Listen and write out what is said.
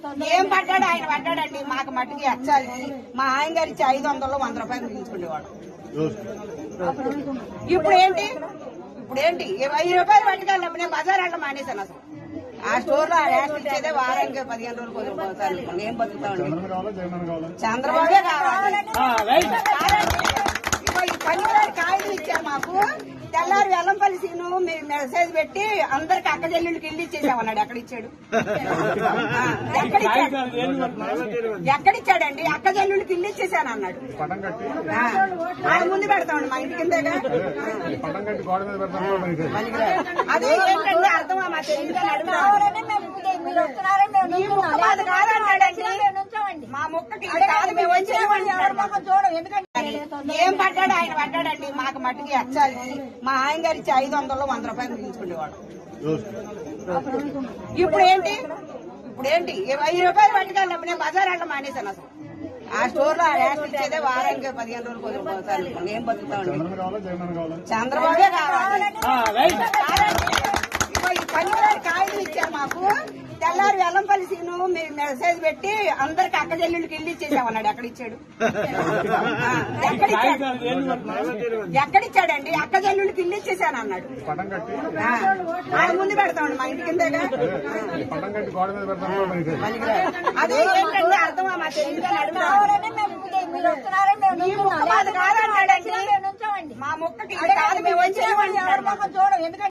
ఏం పడ్డాడు ఆయన పడ్డాడండి మాకు మట్టుకి ఎచ్చాలి మా ఆయన గారు ఇచ్చి ఐదు వందలు వంద రూపాయలు తీసుకునేవాడు ఇప్పుడు ఏంటి ఇప్పుడు ఏంటి ఏ వెయ్యి రూపాయలు పట్టుకెళ్ళినప్పుడు నేను బజార్ అంటే మానేశాను అసలు ఆ స్టోర్ లో ఆ రేషన్ ఇచ్చేదే వారానికి పదిహేను రోజులు కొద్దిగా పోతారు ఏం బతుకుతామండి చంద్రబాబు కావాలా జగన్ కావాలా చంద్రబాబే కావాలి ఇదిగో ఈ పనికిరాని కాయలు ఇచ్చారు మాకు తెల్లారి వెల్లంపల్లి సీను మీరు మెసేజ్ పెట్టి అందరికి అక్క చెల్లెళ్ళకి ఇల్లు ఇచ్చేసామన్నాడు ఎక్కడ ఇచ్చాడు ఆ, ఎక్కడ ఇచ్చాడు ఎక్కడిచ్చాడండి అక్క చెల్లెళ్ళకి ఇల్లు ఇచ్చేసాను అన్నాడు పటం కట్టి ఆ, ఆయన ముందు పెడతామండి మా ఇంటి కిందేగా ఈ పటం కట్టి గోడ మీద పెడతాం కూడా పనికి రాదు. పనికిరాదు. అదే ఏంటంటే అర్థమా మా తెలియదు ఈ ముక్క మాది కాదన్నాడండి మా ముక్కకి ఇది కాదు మేము వచ్చి ఏమంటున్నాడు మాకు. ఏం పడ్డాడు ఆయన పడ్డాడండి మాకు మట్టుకి ఎచ్చాలి మా ఆయన గారు ఇచ్చి ఐదు వందలు వంద రూపాయలు తీసుకునేవాడు ఇప్పుడు ఏంటి ఇప్పుడు ఏంటి ఏ వెయ్యి రూపాయలు పట్టుకెళ్ళినప్పుడు నేను బజార్ అంటే మానేశాను అసలు ఆ స్టోర్ లో ఆ రేషన్ ఇచ్చేదే వారానికి పదిహేను రోజులు కొద్దిగా పోతారు ఏం బతుకుతామండి చంద్రబాబు కావాలా జగన్ కావాలా చంద్రబాబే కావాలి ఇదిగో ఈ పనికిరాని కాయలు ఇచ్చారు మాకు తెల్లారి వెల్లంపల్లి సీను మీరు మెసేజ్ పెట్టి అందరికి అక్క చెల్లెళ్ళకి ఇల్లు ఇచ్చేసామన్నాడు ఎక్కడ ఇచ్చాడు ఆ, ఎక్కడ ఇచ్చాడు ఎక్కడ ఇచ్చాడండి అక్క చెల్లెళ్ళకి ఇల్లు ఇచ్చేసాను అన్నాడు పటం కట్టి ఆ, ఆయన ముందు పెడతామండి మా ఇంటి కిందేగా ఈ పటం కట్టి గోడ మీద పెడతాం కూడా పనికి రాదు. పనికిరాదు. అదే ఏంటంటే అర్థమా మా తెలియదు ఈ ముక్క మాది కాదన్నాడండి మా ముక్కకి ఇది కాదు మేము వచ్చి ఏమంటున్నాడు మాకు.